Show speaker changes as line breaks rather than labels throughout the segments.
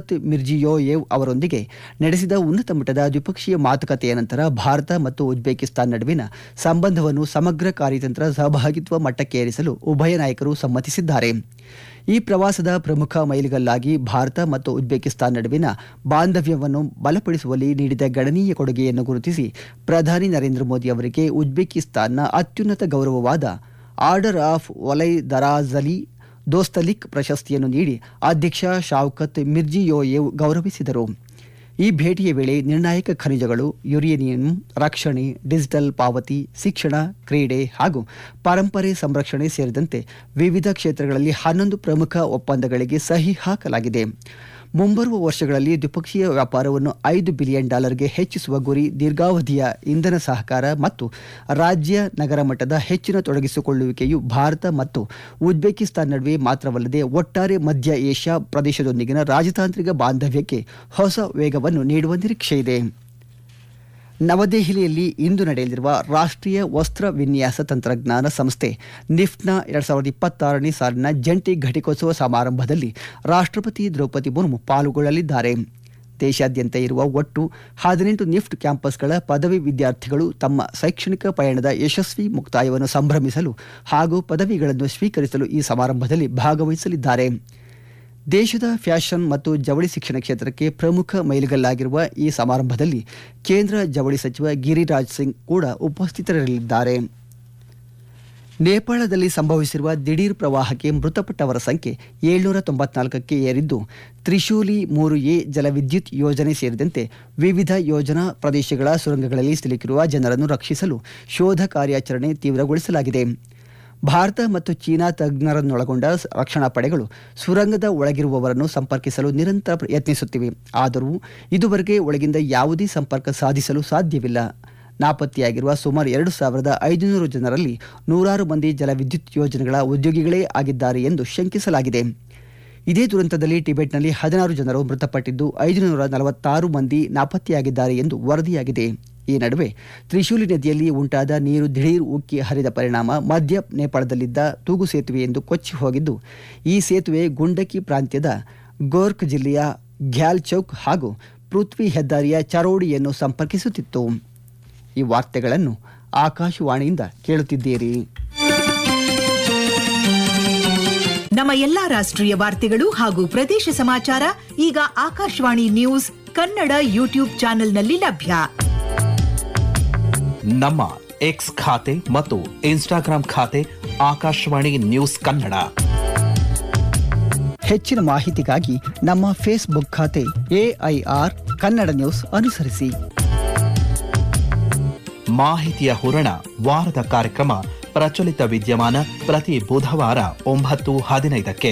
Shaukat Mirziyoyev ಅವರೊಂದಿಗೆ ನಡೆಸಿದ ಉನ್ನತ ಮಟ್ಟದ ದ್ವಿಪಕ್ಷೀಯ ಮಾತುಕತೆಯ ನಂತರ ಭಾರತ ಮತ್ತು ಉಜ್ಬೇಕಿಸ್ತಾನ್ ನಡುವಿನ ಸಂಬಂಧವನ್ನು ಸಮಗ್ರ ಕಾರ್ಯತಂತ್ರ ಸಹಭಾಗಿತ್ವ ಮಟ್ಟಕ್ಕೆ ಏರಿಸಲು ಉಭಯ ನಾಯಕರು ಸಮ್ಮತಿಸಿದ್ದಾರೆ ಈ ಪ್ರವಾಸದ ಪ್ರಮುಖ ಮೈಲಿಗಲ್ಲಾಗಿ ಭಾರತ ಮತ್ತು ಉಜ್ಬೇಕಿಸ್ತಾನ್ ನಡುವಿನ ಬಾಂಧವ್ಯವನ್ನು ಬಲಪಡಿಸುವಲ್ಲಿ ನೀಡಿದ ಗಣನೀಯ ಕೊಡುಗೆಯನ್ನು ಗುರುತಿಸಿ ಪ್ರಧಾನಿ ನರೇಂದ್ರ ಮೋದಿ ಅವರಿಗೆ ಉಜ್ಬೇಕಿಸ್ತಾನ್ನ ಅತ್ಯುನ್ನತ ಗೌರವವಾದ ಆರ್ಡರ್ ಆಫ್ ಒಲೈ ದರಾಜಲಿ ದೋಸ್ತಲಿಕ್ ಪ್ರಶಸ್ತಿಯನ್ನು ನೀಡಿ ಅಧ್ಯಕ್ಷ ಶಾವ್ಕತ್ ಮಿರ್ಜಿಯೋಯೇವ್ ಗೌರವಿಸಿದರು ಈ ಭೇಟಿಯ ವೇಳೆ ನಿರ್ಣಾಯಕ ಖನಿಜಗಳು ಯುರೇನಿಯಂ ರಕ್ಷಣೆ ಡಿಜಿಟಲ್ ಪಾವತಿ ಶಿಕ್ಷಣ ಕ್ರೀಡೆ ಹಾಗೂ ಪರಂಪರೆ ಸಂರಕ್ಷಣೆ ಸೇರಿದಂತೆ ವಿವಿಧ ಕ್ಷೇತ್ರಗಳಲ್ಲಿ ಹನ್ನೊಂದು ಪ್ರಮುಖ ಒಪ್ಪಂದಗಳಿಗೆ ಸಹಿ ಹಾಕಲಾಗಿದೆ ಮುಂಬರುವ ವರ್ಷಗಳಲ್ಲಿ ದ್ವಿಪಕ್ಷೀಯ ವ್ಯಾಪಾರವನ್ನು ಐದು ಬಿಲಿಯನ್ ಡಾಲರ್ಗೆ ಹೆಚ್ಚಿಸುವ ಗುರಿ ದೀರ್ಘಾವಧಿಯ ಇಂಧನ ಸಹಕಾರ ಮತ್ತು ರಾಜ್ಯ ನಗರ ಮಟ್ಟದ ಹೆಚ್ಚಿನ ತೊಡಗಿಸಿಕೊಳ್ಳುವಿಕೆಯು ಭಾರತ ಮತ್ತು ಉಜ್ಬೇಕಿಸ್ತಾನ್ ನಡುವೆ ಮಾತ್ರವಲ್ಲದೆ ಒಟ್ಟಾರೆ ಮಧ್ಯ ಏಷ್ಯಾ ಪ್ರದೇಶದೊಂದಿಗಿನ ರಾಜತಾಂತ್ರಿಕ ಬಾಂಧವ್ಯಕ್ಕೆ ಹೊಸ ವೇಗವನ್ನು ನೀಡುವ ನಿರೀಕ್ಷೆಯಿದೆ ನವದೆಹಲಿಯಲ್ಲಿ ಇಂದು ನಡೆಯಲಿರುವ ರಾಷ್ಟ್ರೀಯ ವಸ್ತ್ರ ವಿನ್ಯಾಸ ತಂತ್ರಜ್ಞಾನ ಸಂಸ್ಥೆ ನಿಫ್ಟ್ನ ಎರಡ್ ಸಾವಿರದ ಇಪ್ಪತ್ತಾರನೇ ಸಾಲಿನ ಜಂಟಿ ಘಟಿಕೋತ್ಸವ ಸಮಾರಂಭದಲ್ಲಿ ರಾಷ್ಟ್ರಪತಿ ದ್ರೌಪದಿ ಮುರ್ಮು ಪಾಲ್ಗೊಳ್ಳಲಿದ್ದಾರೆ ದೇಶಾದ್ಯಂತ ಇರುವ ಒಟ್ಟು ಹದಿನೆಂಟು ನಿಫ್ಟ್ ಕ್ಯಾಂಪಸ್ಗಳ ಪದವಿ ವಿದ್ಯಾರ್ಥಿಗಳು ತಮ್ಮ ಶೈಕ್ಷಣಿಕ ಪಯಣದ ಯಶಸ್ವಿ ಮುಕ್ತಾಯವನ್ನು ಸಂಭ್ರಮಿಸಲು ಹಾಗೂ ಪದವಿಗಳನ್ನು ಸ್ವೀಕರಿಸಲು ಈ ಸಮಾರಂಭದಲ್ಲಿ ಭಾಗವಹಿಸಲಿದ್ದಾರೆ ದೇಶದ ಫ್ಯಾಷನ್ ಮತ್ತು ಜವಳಿ ಶಿಕ್ಷಣ ಕ್ಷೇತ್ರಕ್ಕೆ ಪ್ರಮುಖ ಮೈಲಿಗಲ್ಲಾಗಿರುವ ಈ ಸಮಾರಂಭದಲ್ಲಿ ಕೇಂದ್ರ ಜವಳಿ ಸಚಿವ ಗಿರಿರಾಜ್ ಸಿಂಗ್ ಕೂಡ ಉಪಸ್ಥಿತರಿರಲಿದ್ದಾರೆ ನೇಪಾಳದಲ್ಲಿ ಸಂಭವಿಸಿರುವ ದಿಢೀರ್ ಪ್ರವಾಹಕ್ಕೆ ಮೃತಪಟ್ಟವರ ಸಂಖ್ಯೆ ಏಳ್ನೂರ ತೊಂಬತ್ನಾಲ್ಕಕ್ಕೆ ಏರಿದ್ದು ತ್ರಿಶೂಲಿ ಮೂರು ಎ ಜಲವಿದ್ಯುತ್ ಯೋಜನೆ ಸೇರಿದಂತೆ ವಿವಿಧ ಯೋಜನಾ ಪ್ರದೇಶಗಳ ಸುರಂಗಗಳಲ್ಲಿ ಸಿಲುಕಿರುವ ಜನರನ್ನು ರಕ್ಷಿಸಲು ಶೋಧ ಕಾರ್ಯಾಚರಣೆ ತೀವ್ರಗೊಳಿಸಲಾಗಿದೆ ಭಾರತ ಮತ್ತು ಚೀನಾ ತಜ್ಞರನ್ನೊಳಗೊಂಡ ರಕ್ಷಣಾ ಪಡೆಗಳು ಸುರಂಗದ ಒಳಗಿರುವವರನ್ನು ಸಂಪರ್ಕಿಸಲು ನಿರಂತರ ಯತ್ನಿಸುತ್ತಿವೆ ಆದರೂ ಇದುವರೆಗೆ ಒಳಗಿಂದ ಯಾವುದೇ ಸಂಪರ್ಕ ಸಾಧಿಸಲು ಸಾಧ್ಯವಿಲ್ಲ ನಾಪತ್ತೆಯಾಗಿರುವ ಸುಮಾರು ಎರಡು ಸಾವಿರದ ಐದುನೂರು ಜನರಲ್ಲಿ ನೂರಾರು ಮಂದಿ ಜಲವಿದ್ಯುತ್ ಯೋಜನೆಗಳ ಉದ್ಯೋಗಿಗಳೇ ಆಗಿದ್ದಾರೆ ಎಂದು ಶಂಕಿಸಲಾಗಿದೆ ಇದೇ ದುರಂತದಲ್ಲಿ ಟಿಬೆಟ್ನಲ್ಲಿ ಹದಿನಾರು ಜನರು ಮೃತಪಟ್ಟಿದ್ದು ಐದುನೂರ ನಲವತ್ತಾರು ಮಂದಿ ನಾಪತ್ತೆಯಾಗಿದ್ದಾರೆ ಎಂದು ವರದಿಯಾಗಿದೆ ಈ ನಡುವೆ ತ್ರಿಶೂಲಿ ನದಿಯಲ್ಲಿ ಉಂಟಾದ ನೀರು ದಿಢೀರ್ ಉಕ್ಕಿ ಹರಿದ ಪರಿಣಾಮ ಮಧ್ಯ ನೇಪಾಳದಲ್ಲಿದ್ದ ತೂಗು ಸೇತುವೆಯೆಂದು ಕೊಚ್ಚಿ ಹೋಗಿದ್ದು ಈ ಸೇತುವೆ ಗುಂಡಕಿ ಪ್ರಾಂತ್ಯದ ಗೋರ್ಖ್ ಜಿಲ್ಲೆಯ ಘ್ಯಾಲ್ ಚೌಕ್ ಹಾಗೂ ಪೃಥ್ವಿ ಹೆದ್ದಾರಿಯ ಚರೋಡಿಯನ್ನು ಸಂಪರ್ಕಿಸುತ್ತಿತ್ತು ಈ ವಾರ್ತೆಗಳನ್ನು ಆಕಾಶವಾಣಿಯಿಂದ ಕೇಳುತ್ತಿದ್ದೀರಿ
ನಮ್ಮ ಎಲ್ಲಾ ರಾಷ್ಟ್ರೀಯ ವಾರ್ತೆಗಳು ಹಾಗೂ ಪ್ರದೇಶ ಸಮಾಚಾರ ಈಗ ಆಕಾಶವಾಣಿ ನ್ಯೂಸ್ ಕನ್ನಡ ಯೂಟ್ಯೂಬ್ ಚಾನೆಲ್ನಲ್ಲಿ ಲಭ್ಯ
ನಮ್ಮ ಎಕ್ಸ್ ಖಾತೆ ಮತ್ತು ಇನ್ಸ್ಟಾಗ್ರಾಂ ಖಾತೆ ಆಕಾಶವಾಣಿ ನ್ಯೂಸ್ ಕನ್ನಡ
ಹೆಚ್ಚಿನ ಮಾಹಿತಿಗಾಗಿ ನಮ್ಮ ಫೇಸ್ಬುಕ್ ಖಾತೆ ಎಐಆರ್ ಕನ್ನಡ ನ್ಯೂಸ್ ಅನುಸರಿಸಿ
ಮಾಹಿತಿಯ ಹೂರಣ ವಾರದ ಕಾರ್ಯಕ್ರಮ ಪ್ರಚಲಿತ ವಿದ್ಯಮಾನ ಪ್ರತಿ ಬುಧವಾರ ಒಂಬತ್ತು ಹದಿನೈದಕ್ಕೆ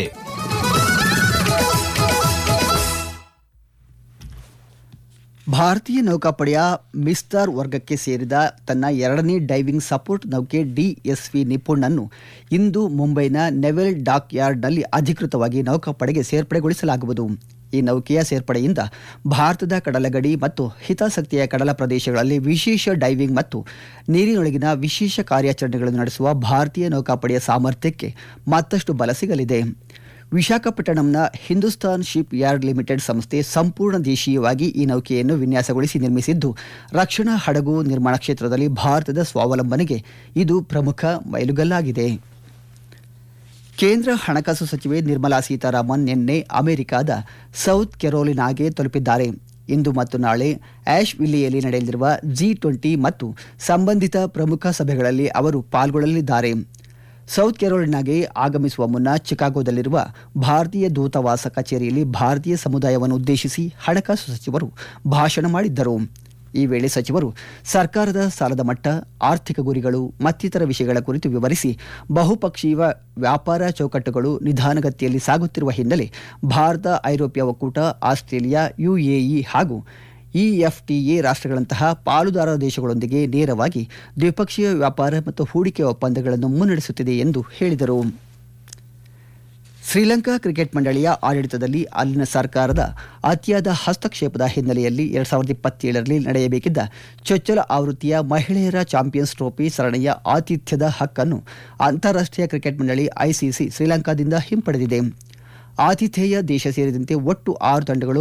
ಭಾರತೀಯ ನೌಕಾಪಡೆಯ ಮಿಸ್ತಾರ್ ವರ್ಗಕ್ಕೆ ಸೇರಿದ ತನ್ನ ಎರಡನೇ ಡೈವಿಂಗ್ ಸಪೋರ್ಟ್ ನೌಕೆ ಡಿಎಸ್ವಿ ನಿಪುಣನ್ನು ಇಂದು ಮುಂಬೈನ ನೆವೆಲ್ ಡಾಕ್ ಯಾರ್ಡ್ನಲ್ಲಿ ಅಧಿಕೃತವಾಗಿ ನೌಕಾಪಡೆಗೆ ಸೇರ್ಪಡೆಗೊಳಿಸಲಾಗುವುದು ಈ ನೌಕೆಯ ಸೇರ್ಪಡೆಯಿಂದ ಭಾರತದ ಕಡಲಗಡಿ ಮತ್ತು ಹಿತಾಸಕ್ತಿಯ ಕಡಲ ಪ್ರದೇಶಗಳಲ್ಲಿ ವಿಶೇಷ ಡೈವಿಂಗ್ ಮತ್ತು ನೀರಿನೊಳಗಿನ ವಿಶೇಷ ಕಾರ್ಯಾಚರಣೆಗಳನ್ನು ನಡೆಸುವ ಭಾರತೀಯ ನೌಕಾಪಡೆಯ ಸಾಮರ್ಥ್ಯಕ್ಕೆ ಮತ್ತಷ್ಟು ಬಲ ಸಿಗಲಿದೆ ವಿಶಾಖಪಟ್ಟಣಂನ ಹಿಂದೂಸ್ತಾನ್ ಶಿಪ್ ಯಾರ್ಡ್ ಲಿಮಿಟೆಡ್ ಸಂಸ್ಥೆ ಸಂಪೂರ್ಣ ದೇಶೀಯವಾಗಿ ಈ ನೌಕೆಯನ್ನು ವಿನ್ಯಾಸಗೊಳಿಸಿ ನಿರ್ಮಿಸಿದ್ದು ರಕ್ಷಣಾ ಹಡಗು ನಿರ್ಮಾಣ ಕ್ಷೇತ್ರದಲ್ಲಿ ಭಾರತದ ಸ್ವಾವಲಂಬನೆಗೆ ಇದು ಪ್ರಮುಖ ಮೈಲುಗಲ್ಲಾಗಿದೆ ಕೇಂದ್ರ ಹಣಕಾಸು ಸಚಿವೆ ನಿರ್ಮಲಾ ಸೀತಾರಾಮನ್ ನಿನ್ನೆ ಅಮೆರಿಕಾದ ಸೌತ್ ಕೆರೋಲಿನಾಗೆ ತಲುಪಿದ್ದಾರೆ ಇಂದು ಮತ್ತು ನಾಳೆ ಆಶ್ ವಿಲ್ಲಿಯಲ್ಲಿ ನಡೆಯಲಿರುವ ಜಿ ಟ್ವೆಂಟಿ ಮತ್ತು ಸಂಬಂಧಿತ ಪ್ರಮುಖ ಸಭೆಗಳಲ್ಲಿ ಅವರು ಪಾಲ್ಗೊಳ್ಳಲಿದ್ದಾರೆ ಸೌತ್ ಕೆರೋಲಿನಾಗೆ ಆಗಮಿಸುವ ಮುನ್ನ ಚಿಕಾಗೋದಲ್ಲಿರುವ ಭಾರತೀಯ ದೂತಾವಾಸ ಕಚೇರಿಯಲ್ಲಿ ಭಾರತೀಯ ಸಮುದಾಯವನ್ನು ಉದ್ದೇಶಿಸಿ ಹಣಕಾಸು ಸಚಿವರು ಭಾಷಣ ಮಾಡಿದ್ದರು ಈ ವೇಳೆ ಸಚಿವರು ಸರ್ಕಾರದ ಸಾಲದ ಮಟ್ಟ ಆರ್ಥಿಕ ಗುರಿಗಳು ಮತ್ತಿತರ ವಿಷಯಗಳ ಕುರಿತು ವಿವರಿಸಿ ಬಹುಪಕ್ಷೀಯ ವ್ಯಾಪಾರ ಚೌಕಟ್ಟುಗಳು ನಿಧಾನಗತಿಯಲ್ಲಿ ಸಾಗುತ್ತಿರುವ ಹಿನ್ನೆಲೆ ಭಾರತ ಐರೋಪ್ಯ ಒಕ್ಕೂಟ ಆಸ್ಟ್ರೇಲಿಯಾ ಯುಎಇ ಹಾಗೂ ಇಎಫ್ಟಿಎ ರಾಷ್ಟ್ರಗಳಂತಹ ಪಾಲುದಾರ ದೇಶಗಳೊಂದಿಗೆ ನೇರವಾಗಿ ದ್ವಿಪಕ್ಷೀಯ ವ್ಯಾಪಾರ ಮತ್ತು ಹೂಡಿಕೆ ಒಪ್ಪಂದಗಳನ್ನು ಮುನ್ನಡೆಸುತ್ತಿದೆ ಎಂದು ಹೇಳಿದರು ಶ್ರೀಲಂಕಾ ಕ್ರಿಕೆಟ್ ಮಂಡಳಿಯ ಆಡಳಿತದಲ್ಲಿ ಅಲ್ಲಿನ ಸರ್ಕಾರದ ಅತಿಯಾದ ಹಸ್ತಕ್ಷೇಪದ ಹಿನ್ನೆಲೆಯಲ್ಲಿ ಎರಡ್ ಸಾವಿರದ ಇಪ್ಪತ್ತೇಳರಲ್ಲಿ ನಡೆಯಬೇಕಿದ್ದ ಚೊಚ್ಚಲ ಆವೃತ್ತಿಯ ಮಹಿಳೆಯರ ಚಾಂಪಿಯನ್ಸ್ ಟ್ರೋಫಿ ಸರಣಿಯ ಆತಿಥ್ಯದ ಹಕ್ಕನ್ನು ಅಂತಾರಾಷ್ಟ್ರೀಯ ಕ್ರಿಕೆಟ್ ಮಂಡಳಿ ಐಸಿಸಿ ಶ್ರೀಲಂಕಾದಿಂದ ಹಿಂಪಡೆದಿದೆ ಆತಿಥೇಯ ದೇಶ ಸೇರಿದಂತೆ ಒಟ್ಟು ಆರು ತಂಡಗಳು